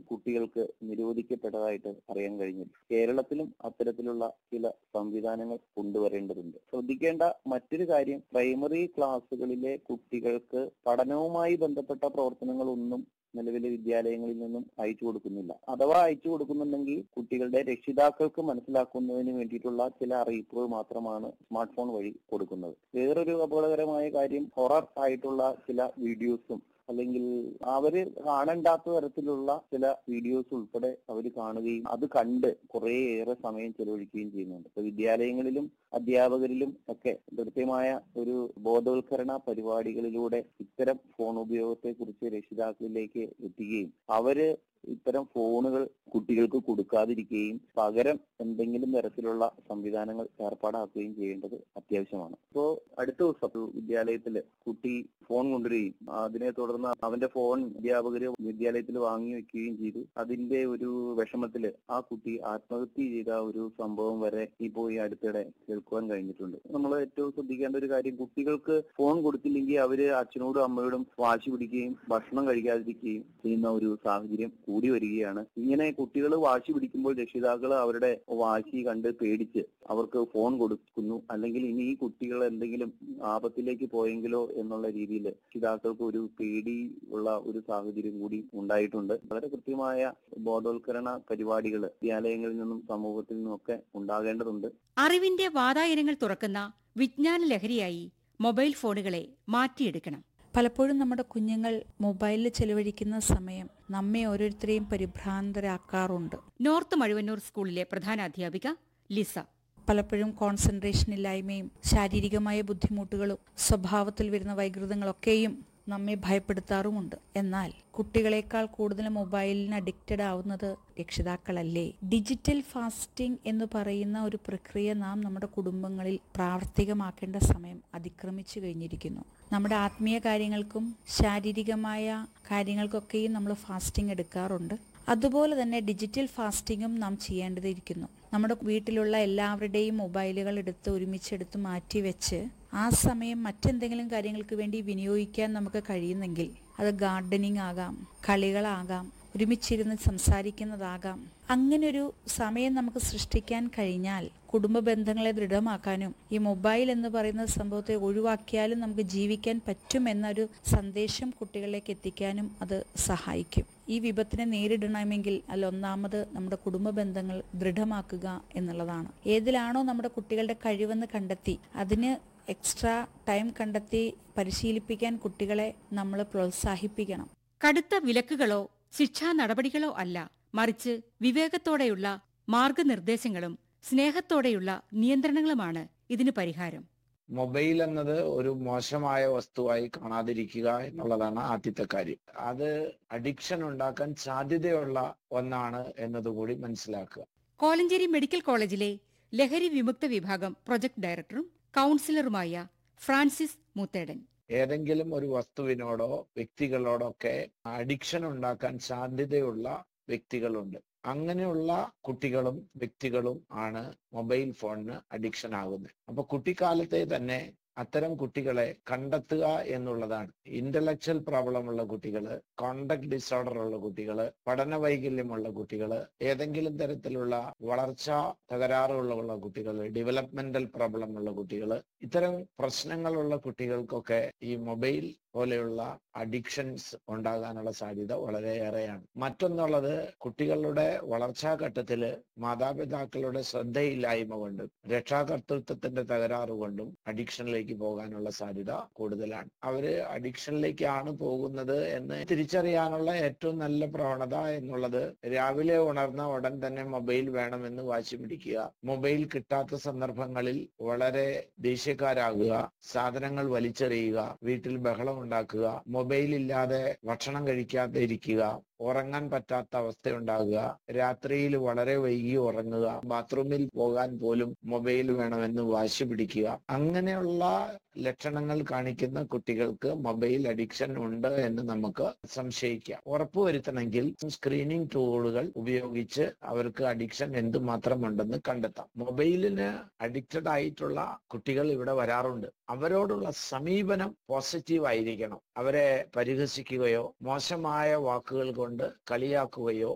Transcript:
കുട്ടികൾക്ക് നിരോധിക്കപ്പെട്ടതായിട്ട് അറിയാൻ കഴിഞ്ഞു കേരളത്തിലും അത്തരത്തിലുള്ള ചില സംവിധാനങ്ങൾ കൊണ്ടുവരേണ്ടതുണ്ട് ശ്രദ്ധിക്കേണ്ട മറ്റൊരു കാര്യം പ്രൈമറി ക്ലാസ്സുകളിലെ കുട്ടികൾക്ക് പഠനവുമായി ബന്ധപ്പെട്ട പ്രവർത്തനങ്ങളൊന്നും നിലവിലെ വിദ്യാലയങ്ങളിൽ നിന്നും അയച്ചു കൊടുക്കുന്നില്ല അഥവാ അയച്ചു കൊടുക്കുന്നുണ്ടെങ്കിൽ കുട്ടികളുടെ രക്ഷിതാക്കൾക്ക് മനസ്സിലാക്കുന്നതിന് വേണ്ടിയിട്ടുള്ള ചില അറിയിപ്പുകൾ മാത്രമാണ് സ്മാർട്ട് ഫോൺ വഴി കൊടുക്കുന്നത് വേറൊരു അപകടകരമായ കാര്യം ഹൊറർ ആയിട്ടുള്ള ചില വീഡിയോസും അല്ലെങ്കിൽ അവര് കാണണ്ടാത്ത തരത്തിലുള്ള ചില വീഡിയോസ് ഉൾപ്പെടെ അവർ കാണുകയും അത് കണ്ട് കുറേയേറെ സമയം ചെലവഴിക്കുകയും ചെയ്യുന്നുണ്ട് ഇപ്പൊ വിദ്യാലയങ്ങളിലും അധ്യാപകരിലും ഒക്കെ കൃത്യമായ ഒരു ബോധവൽക്കരണ പരിപാടികളിലൂടെ ഇത്തരം ഫോൺ ഉപയോഗത്തെ കുറിച്ച് രക്ഷിതാക്കളിലേക്ക് എത്തുകയും അവര് ഇത്തരം ഫോണുകൾ കുട്ടികൾക്ക് കൊടുക്കാതിരിക്കുകയും പകരം എന്തെങ്കിലും തരത്തിലുള്ള സംവിധാനങ്ങൾ ഏർപ്പാടാക്കുകയും ചെയ്യേണ്ടത് അത്യാവശ്യമാണ് ഇപ്പോ അടുത്ത ദിവസം ഒരു വിദ്യാലയത്തില് കുട്ടി ഫോൺ കൊണ്ടുവരികയും അതിനെ തുടർന്ന് അവന്റെ ഫോൺ അധ്യാപകര് വിദ്യാലയത്തിൽ വാങ്ങി വെക്കുകയും ചെയ്തു അതിന്റെ ഒരു വിഷമത്തില് ആ കുട്ടി ആത്മഹത്യ ചെയ്ത ഒരു സംഭവം വരെ ഇപ്പോൾ ഈ അടുത്തിടെ കേൾക്കുവാൻ കഴിഞ്ഞിട്ടുണ്ട് നമ്മൾ ഏറ്റവും ശ്രദ്ധിക്കേണ്ട ഒരു കാര്യം കുട്ടികൾക്ക് ഫോൺ കൊടുത്തില്ലെങ്കിൽ അവര് അച്ഛനോടും അമ്മയോടും വാശി പിടിക്കുകയും ഭക്ഷണം കഴിക്കാതിരിക്കുകയും ചെയ്യുന്ന ഒരു സാഹചര്യം കൂടി വരികയാണ് ഇങ്ങനെ കുട്ടികൾ വാശി പിടിക്കുമ്പോൾ രക്ഷിതാക്കൾ അവരുടെ വാശി കണ്ട് പേടിച്ച് അവർക്ക് ഫോൺ കൊടുക്കുന്നു അല്ലെങ്കിൽ ഇനി ഈ കുട്ടികൾ എന്തെങ്കിലും ആപത്തിലേക്ക് പോയെങ്കിലോ എന്നുള്ള രീതിയിൽ രക്ഷിതാക്കൾക്ക് ഒരു പേടി ഉള്ള ഒരു സാഹചര്യം കൂടി ഉണ്ടായിട്ടുണ്ട് വളരെ കൃത്യമായ ബോധവൽക്കരണ പരിപാടികൾ വിദ്യാലയങ്ങളിൽ നിന്നും സമൂഹത്തിൽ നിന്നും ഒക്കെ ഉണ്ടാകേണ്ടതുണ്ട് അറിവിന്റെ വാതായനങ്ങൾ തുറക്കുന്ന വിജ്ഞാന ലഹരിയായി മൊബൈൽ ഫോണുകളെ മാറ്റിയെടുക്കണം പലപ്പോഴും നമ്മുടെ കുഞ്ഞുങ്ങൾ മൊബൈലിൽ ചെലവഴിക്കുന്ന സമയം നമ്മെ ഓരോരുത്തരെയും പരിഭ്രാന്തരാക്കാറുണ്ട് നോർത്ത് മഴുവന്നൂർ സ്കൂളിലെ പ്രധാന അധ്യാപിക ലിസ പലപ്പോഴും കോൺസെൻട്രേഷൻ ഇല്ലായ്മയും ശാരീരികമായ ബുദ്ധിമുട്ടുകളും സ്വഭാവത്തിൽ വരുന്ന വൈകൃതങ്ങളൊക്കെയും നമ്മെ ഭയപ്പെടുത്താറുമുണ്ട് എന്നാൽ കുട്ടികളെക്കാൾ കൂടുതൽ മൊബൈലിന് അഡിക്റ്റഡ് ആവുന്നത് രക്ഷിതാക്കളല്ലേ ഡിജിറ്റൽ ഫാസ്റ്റിംഗ് എന്ന് പറയുന്ന ഒരു പ്രക്രിയ നാം നമ്മുടെ കുടുംബങ്ങളിൽ പ്രാവർത്തികമാക്കേണ്ട സമയം അതിക്രമിച്ചു കഴിഞ്ഞിരിക്കുന്നു നമ്മുടെ ആത്മീയ കാര്യങ്ങൾക്കും ശാരീരികമായ കാര്യങ്ങൾക്കൊക്കെയും നമ്മൾ ഫാസ്റ്റിംഗ് എടുക്കാറുണ്ട് അതുപോലെ തന്നെ ഡിജിറ്റൽ ഫാസ്റ്റിങ്ങും നാം ചെയ്യേണ്ടതിരിക്കുന്നു നമ്മുടെ വീട്ടിലുള്ള എല്ലാവരുടെയും മൊബൈലുകൾ എടുത്ത് ഒരുമിച്ചെടുത്ത് മാറ്റിവെച്ച് ആ സമയം മറ്റെന്തെങ്കിലും കാര്യങ്ങൾക്ക് വേണ്ടി വിനിയോഗിക്കാൻ നമുക്ക് കഴിയുന്നെങ്കിൽ അത് ഗാർഡനിങ് ആകാം കളികളാകാം ഒരുമിച്ചിരുന്ന് സംസാരിക്കുന്നതാകാം അങ്ങനൊരു സമയം നമുക്ക് സൃഷ്ടിക്കാൻ കഴിഞ്ഞാൽ കുടുംബ ബന്ധങ്ങളെ ദൃഢമാക്കാനും ഈ മൊബൈൽ എന്ന് പറയുന്ന സംഭവത്തെ ഒഴിവാക്കിയാലും നമുക്ക് ജീവിക്കാൻ പറ്റുമെന്നൊരു സന്ദേശം കുട്ടികളിലേക്ക് എത്തിക്കാനും അത് സഹായിക്കും ഈ വിപത്തിനെ നേരിടണമെങ്കിൽ അല്ല ഒന്നാമത് നമ്മുടെ കുടുംബ ബന്ധങ്ങൾ ദൃഢമാക്കുക എന്നുള്ളതാണ് ഏതിലാണോ നമ്മുടെ കുട്ടികളുടെ കഴിവെന്ന് കണ്ടെത്തി അതിന് എക്സ്ട്രാ ടൈം കണ്ടെത്തി പരിശീലിപ്പിക്കാൻ കുട്ടികളെ നമ്മൾ പ്രോത്സാഹിപ്പിക്കണം കടുത്ത വിലക്കുകളോ ശിക്ഷാ നടപടികളോ അല്ല മറിച്ച് വിവേകത്തോടെയുള്ള മാർഗനിർദ്ദേശങ്ങളും സ്നേഹത്തോടെയുള്ള നിയന്ത്രണങ്ങളുമാണ് ഇതിന് പരിഹാരം മൊബൈൽ എന്നത് ഒരു മോശമായ വസ്തുവായി കാണാതിരിക്കുക എന്നുള്ളതാണ് ആദ്യത്തെ കാര്യം അത് അഡിക്ഷൻ ഉണ്ടാക്കാൻ സാധ്യതയുള്ള ഒന്നാണ് എന്നതുകൂടി മനസ്സിലാക്കുക കോലഞ്ചേരി മെഡിക്കൽ കോളേജിലെ ലഹരി വിമുക്ത വിഭാഗം പ്രൊജക്ട് ഡയറക്ടറും കൌൺസിലറുമായ ഫ്രാൻസിസ് മൂത്തേടൻ ഏതെങ്കിലും ഒരു വസ്തുവിനോടോ വ്യക്തികളോടോ ഒക്കെ അഡിക്ഷൻ ഉണ്ടാക്കാൻ സാധ്യതയുള്ള വ്യക്തികളുണ്ട് അങ്ങനെയുള്ള കുട്ടികളും വ്യക്തികളും ആണ് മൊബൈൽ ഫോണിന് അഡിക്ഷൻ ആകുന്നത് അപ്പൊ കുട്ടിക്കാലത്തെ തന്നെ അത്തരം കുട്ടികളെ കണ്ടെത്തുക എന്നുള്ളതാണ് ഇന്റലക്ച്വൽ പ്രോബ്ലം ഉള്ള കുട്ടികള് കോണ്ടക്ട് ഡിസോർഡർ ഉള്ള കുട്ടികള് പഠന വൈകല്യമുള്ള കുട്ടികള് ഏതെങ്കിലും തരത്തിലുള്ള വളർച്ച തകരാറുള്ള കുട്ടികള് ഡെവലപ്മെന്റൽ പ്രോബ്ലം ഉള്ള കുട്ടികള് ഇത്തരം പ്രശ്നങ്ങളുള്ള കുട്ടികൾക്കൊക്കെ ഈ മൊബൈൽ പോലെയുള്ള അഡിക്ഷൻസ് ഉണ്ടാകാനുള്ള സാധ്യത വളരെയേറെയാണ് മറ്റൊന്നുള്ളത് കുട്ടികളുടെ വളർച്ചാ ഘട്ടത്തില് മാതാപിതാക്കളുടെ ശ്രദ്ധയില്ലായ്മ കൊണ്ടും രക്ഷാകർതൃത്വത്തിന്റെ തകരാറ് കൊണ്ടും അഡിക്ഷനിലേക്ക് പോകാനുള്ള സാധ്യത കൂടുതലാണ് അവര് അഡിക്ഷനിലേക്കാണ് പോകുന്നത് എന്ന് തിരിച്ചറിയാനുള്ള ഏറ്റവും നല്ല പ്രവണത എന്നുള്ളത് രാവിലെ ഉണർന്ന ഉടൻ തന്നെ മൊബൈൽ വേണമെന്ന് വാശി പിടിക്കുക മൊബൈൽ കിട്ടാത്ത സന്ദർഭങ്ങളിൽ വളരെ ദേഷ്യക്കാരാകുക സാധനങ്ങൾ വലിച്ചെറിയുക വീട്ടിൽ ബഹളം ഉണ്ടാക്കുക മൊബൈൽ ഇല്ലാതെ ഭക്ഷണം കഴിക്കാതെ ഇരിക്കുക ഉറങ്ങാൻ പറ്റാത്ത അവസ്ഥയുണ്ടാകുക രാത്രിയിൽ വളരെ വൈകി ഉറങ്ങുക ബാത്റൂമിൽ പോകാൻ പോലും മൊബൈൽ വേണമെന്ന് വാശി പിടിക്കുക അങ്ങനെയുള്ള ലക്ഷണങ്ങൾ കാണിക്കുന്ന കുട്ടികൾക്ക് മൊബൈൽ അഡിക്ഷൻ ഉണ്ട് എന്ന് നമുക്ക് സംശയിക്കാം ഉറപ്പുവരുത്തണമെങ്കിൽ സ്ക്രീനിങ് ടൂളുകൾ ഉപയോഗിച്ച് അവർക്ക് അഡിക്ഷൻ എന്തുമാത്രം ഉണ്ടെന്ന് കണ്ടെത്താം മൊബൈലിന് അഡിക്റ്റഡ് ആയിട്ടുള്ള കുട്ടികൾ ഇവിടെ വരാറുണ്ട് അവരോടുള്ള സമീപനം പോസിറ്റീവ് ആയിരിക്കണം അവരെ പരിഹസിക്കുകയോ മോശമായ വാക്കുകൾ കൊണ്ട് കളിയാക്കുകയോ